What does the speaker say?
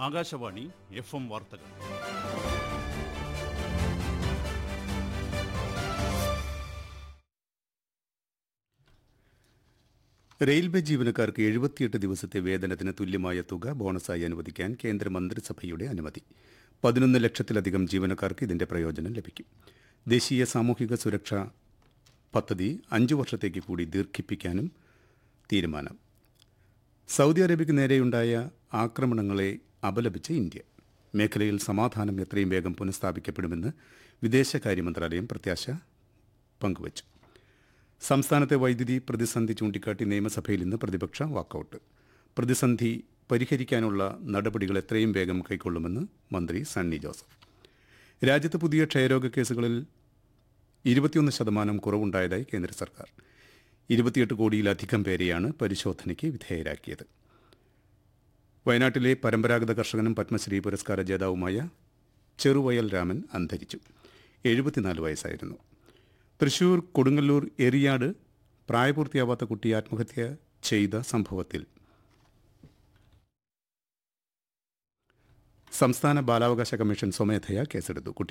Akashvani F M വാർത്തകൾ railway ജീവനക്കാർക്ക് എഴുപത്തിയെട്ട് ദിവസത്തെ വേതനത്തിന് തുല്യമായ തുക ബോണസായി അനുവദിക്കാൻ കേന്ദ്ര മന്ത്രിസഭയുടെ അനുമതി പതിനൊന്ന് ലക്ഷത്തിലധികം ജീവനക്കാർക്ക് ഇതിന്റെ പ്രയോജനം ലഭിക്കും ദേശീയ സാമൂഹിക സുരക്ഷാ പദ്ധതി അഞ്ചു വർഷത്തേക്ക് കൂടി ദീർഘിപ്പിക്കാനും തീരുമാനം സൗദി അറേബ്യയ്ക്ക് നേരെയുണ്ടായ ആക്രമണങ്ങളെ അപലപിച്ച് ഇന്ത്യ മേഖലയിൽ സമാധാനം എത്രയും വേഗം പുനഃസ്ഥാപിക്കപ്പെടുമെന്ന് വിദേശകാര്യ മന്ത്രാലയം പ്രത്യാശ പങ്കുവച്ചു സംസ്ഥാനത്തെ വൈദ്യുതി പ്രതിസന്ധി ചൂണ്ടിക്കാട്ടി നിയമസഭയിൽ ഇന്ന് പ്രതിപക്ഷ വാക്കൌട്ട് പ്രതിസന്ധി പരിഹരിക്കാനുള്ള നടപടികൾ എത്രയും വേഗം കൈക്കൊള്ളുമെന്ന് മന്ത്രി സണ്ണി ജോസഫ് രാജ്യത്ത് പുതിയ ക്ഷയരോഗ കേസുകളിൽ ഇരുപത്തിയൊന്ന് ശതമാനം കുറവുണ്ടായതായി കേന്ദ്ര സർക്കാർ ഇരുപത്തിയെട്ട് കോടിയിലധികം പേരെയാണ് പരിശോധനയ്ക്ക് വിധേയരാക്കിയത് വയനാട്ടിലെ പരമ്പരാഗത കർഷകനും പത്മശ്രീ പുരസ്കാര ജേതാവുമായ ചെറുവയൽ രാമൻ അന്തരിച്ചു എഴുപത്തിനാല് വയസ്സായിരുന്നു തൃശൂർ കൊടുങ്ങല്ലൂർ എറിയാട് പ്രായപൂർത്തിയാവാത്ത കുട്ടി ആത്മഹത്യ ചെയ്ത സംഭവത്തിൽ സംസ്ഥാന ബാലാവകാശ കമ്മീഷൻ സ്വമേധയാ കേസെടുത്തു കുട്ടി